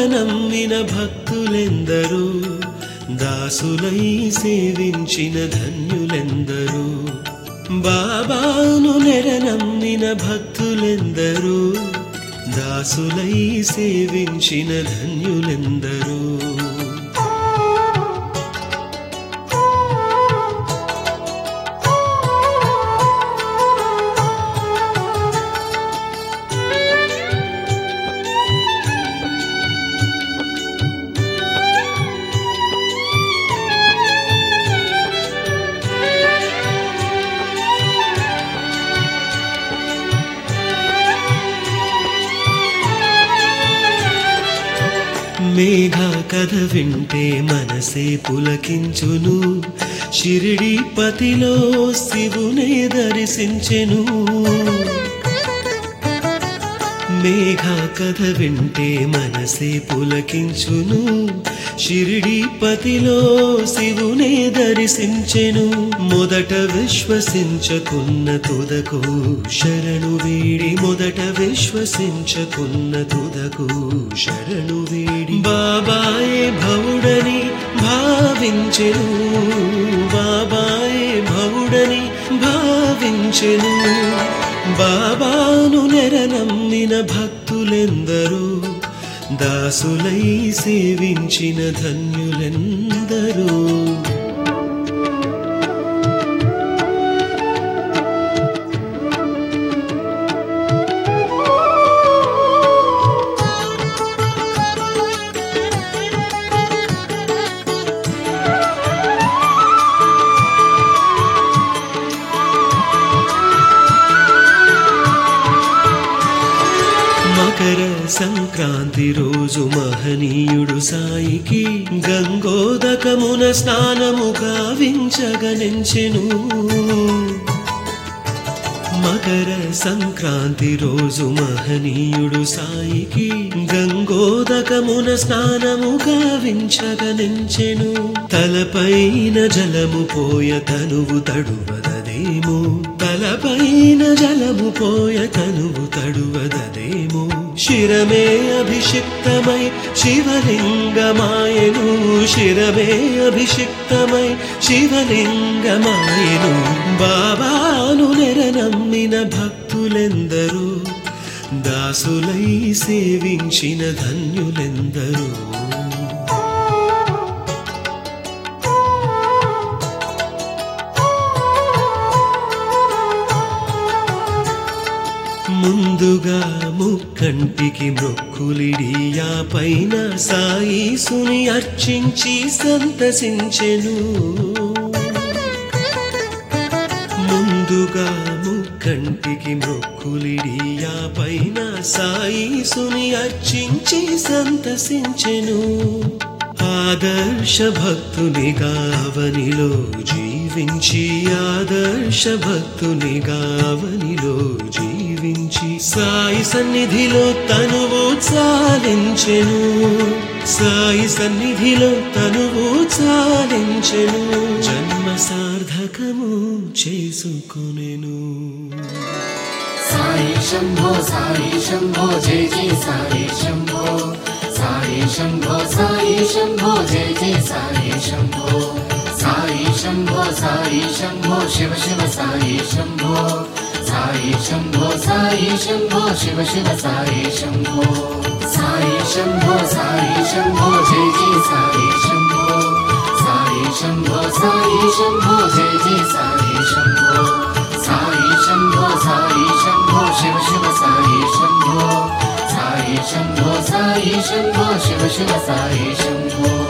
నమ్మిన భక్తులెందరూ దాసులై సేవించిన ధన్యులెందరూ బాబాను నెరనమ్మిన భక్తులెందరూ దాసులై సేవించిన ధన్యులెందరూ మేఘ కథ వింటే మనసే పులకించును షిరిడి పతిలో శివునే దర్శించెను మేఘ కథ వింటే మనసే పులకించును షిరిడి పతిలో శివునే దర్శించెను మొదట విశ్వసించకున్న తుదకు శరణు వీడి మొదట విశ్వసించకున్న తుదకు శరణు వీడి బాబాయే భవుడని భావించెను బాబాయే భవుడని భావించెను బాబాను నెరనమ్మిన భక్తులెందరూ దాసులై సేవించిన ధన్యులెందరూ మకర సంక్రాంతి రోజు మహనీయుడు సాయికి గంగోదకమున స్నానము గావించగనించెను మకర సంక్రాంతి రోజు మహనీయుడు సాయికి గంగోదకమున స్నానము గావించగనించెను తలపైన జలము పోయ తనువు తడువదదేమో తలపైన జలము పోయ తనువు తడువదదేమో శిరమే అభిషిక్తమై శివలింగమాయను శిరమే అభిషిక్తమై శివలింగమాయను బాబాను నెరనమ్మిన భక్తులెందరూ దాసులై సేవించిన ధన్యులెందరూ ముందుగా ముక్కంటికి మొక్కులిడియా పైన సాయిసుని అర్చించి సంతసించెను ముందుగా ముక్కంటికి మొక్కులిడియా పైన సాయిసుని అర్చించి సంతసించెను ఆదర్శ భక్తునిగా అవనిలో జీవించి ఆదర్శ భక్తునిగా అవనిలో జీవించి సాయి సన్నిధిలో తనువు చాలించెను సాయి సన్నిధిలో తనువు చాలించెను జన్మ సార్థకము చేసుకునేను సాయి శంభో సాయి శంభో జయ జయ సాయి శంభో సాయి శంభో సాయి శంభో జయ జయ సాయి శంభో సాయి శంభో సాయి శంభో శివ శివ సాయి శంభో సాయి శంభో సాయి శంభో శివ శివ సాయి శంభో సాయి శంభో సాయి శంభో జయ జయ సాయి శంభో సాయి శంభో సాయి శంభో జయ జయ సాయి శంభో సాయి శంభో సాయి శంభో శివ శివ సాయి శంభో సాయి శంభో సాయి శంభో శివ శివ సాయి శంభో